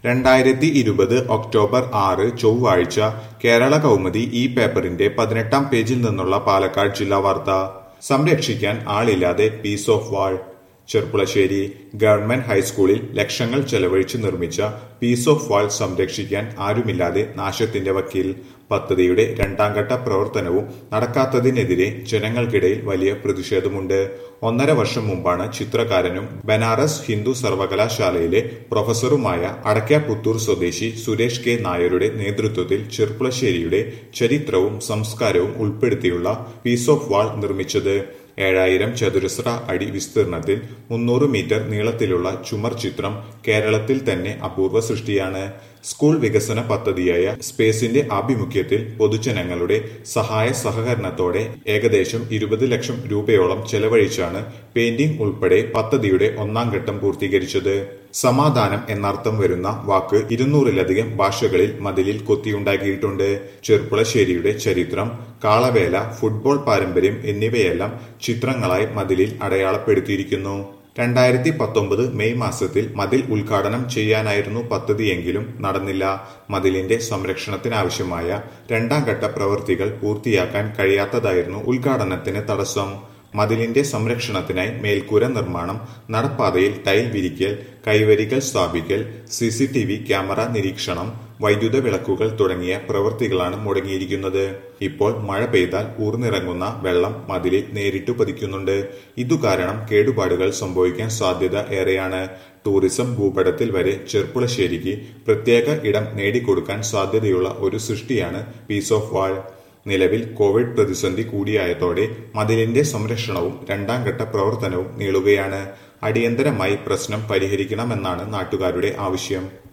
രണ്ടായിരത്തി ഇരുപത് ഒക്ടോബർ ആറ് ചൊവ്വാഴ്ച കേരള കൗമുദി ഈ പേപ്പറിന്റെ പതിനെട്ടാം പേജിൽ നിന്നുള്ള പാലക്കാട് ജില്ലാ വാർത്ത സംരക്ഷിക്കാൻ ആളില്ലാതെ piece of wall Cherpulassery government ഹൈസ്കൂളിൽ ലക്ഷങ്ങൾ ചെലവഴിച്ച് നിർമ്മിച്ച പീസ് ഓഫ് വാൾ സംരക്ഷിക്കാൻ ആരുമില്ലാതെ നാശത്തിന്റെ വക്കീൽ പദ്ധതിയുടെ രണ്ടാംഘട്ട പ്രവർത്തനവും നടക്കാത്തതിനെതിരെ ജനങ്ങൾക്കിടയിൽ വലിയ പ്രതിഷേധമുണ്ട് ഒന്നര വർഷം മുമ്പാണ് ചിത്രകാരനും ബനാറസ് ഹിന്ദു സർവകലാശാലയിലെ പ്രൊഫസറുമായ അടയ്ക്കാപുത്തൂർ സ്വദേശി സുരേഷ് കെ നായരുടെ നേതൃത്വത്തിൽ ചെർപ്പുളശ്ശേരിയുടെ ചരിത്രവും സംസ്കാരവും ഉൾപ്പെടുത്തിയുള്ള പീസ് ഓഫ് വാൾ നിർമ്മിച്ചത് ഏഴായിരം ചതുരശ്ര അടി വിസ്തീർണത്തിൽ മുന്നൂറ് മീറ്റർ നീളത്തിലുള്ള ചുമർ ചിത്രം കേരളത്തിൽ തന്നെ അപൂർവ സൃഷ്ടിയാണ് സ്കൂൾ വികസന പദ്ധതിയായ സ്പേസിന്റെ ആഭിമുഖ്യത്തിൽ പൊതുജനങ്ങളുടെ സഹായ സഹകരണത്തോടെ ഏകദേശം ഇരുപത് ലക്ഷം രൂപയോളം ചെലവഴിച്ചാണ് പെയിന്റിംഗ് ഉൾപ്പെടെ പദ്ധതിയുടെ ഒന്നാം ഘട്ടം പൂർത്തീകരിച്ചത് സമാധാനം എന്നർത്ഥം വരുന്ന വാക്ക് ഇരുന്നൂറിലധികം ഭാഷകളിൽ മതിലിൽ കൊത്തിയുണ്ടാക്കിയിട്ടുണ്ട് ചെർപ്പുളശ്ശേരിയുടെ ചരിത്രം കാളവേല ഫുട്ബോൾ പാരമ്പര്യം എന്നിവയെല്ലാം ചിത്രങ്ങളായി മതിലിൽ അടയാളപ്പെടുത്തിയിരിക്കുന്നു രണ്ടായിരത്തി പത്തൊമ്പത് മെയ് മാസത്തിൽ മതിൽ ഉദ്ഘാടനം ചെയ്യാനായിരുന്നു പദ്ധതിയെങ്കിലും നടന്നില്ല മതിലിന്റെ സംരക്ഷണത്തിനാവശ്യമായ രണ്ടാം ഘട്ട പ്രവൃത്തികൾ പൂർത്തിയാക്കാൻ കഴിയാത്തതായിരുന്നു ഉദ്ഘാടനത്തിന് തടസ്സം മതിലിന്റെ സംരക്ഷണത്തിനായി മേൽക്കൂര നിർമ്മാണം നടപ്പാതയിൽ ടൈൽ വിരിക്കൽ കൈവരികൾ സ്ഥാപിക്കൽ C C T V camera നിരീക്ഷണം വൈദ്യുത വിളക്കുകൾ തുടങ്ങിയ പ്രവൃത്തികളാണ് മുടങ്ങിയിരിക്കുന്നത് ഇപ്പോൾ മഴ പെയ്താൽ ഊർന്നിറങ്ങുന്ന വെള്ളം മതിലിൽ നേരിട്ട് പതിക്കുന്നുണ്ട് ഇതുകാരണം കേടുപാടുകൾ സംഭവിക്കാൻ സാധ്യത ഏറെയാണ് ടൂറിസം ഭൂപടത്തിൽ വരെ ചെർപ്പുളശ്ശേരിക്ക് പ്രത്യേക ഇടം നേടിക്കൊടുക്കാൻ സാധ്യതയുള്ള ഒരു സൃഷ്ടിയാണ് പീസ് ഓഫ് വാൾ നിലവിൽ കോവിഡ് പ്രതിസന്ധി കൂടിയായതോടെ മതിലിന്റെ സംരക്ഷണവും രണ്ടാം ഘട്ട പ്രവർത്തനവും നീളുകയാണ് അടിയന്തരമായി പ്രശ്നം പരിഹരിക്കണമെന്നാണ് നാട്ടുകാരുടെ ആവശ്യം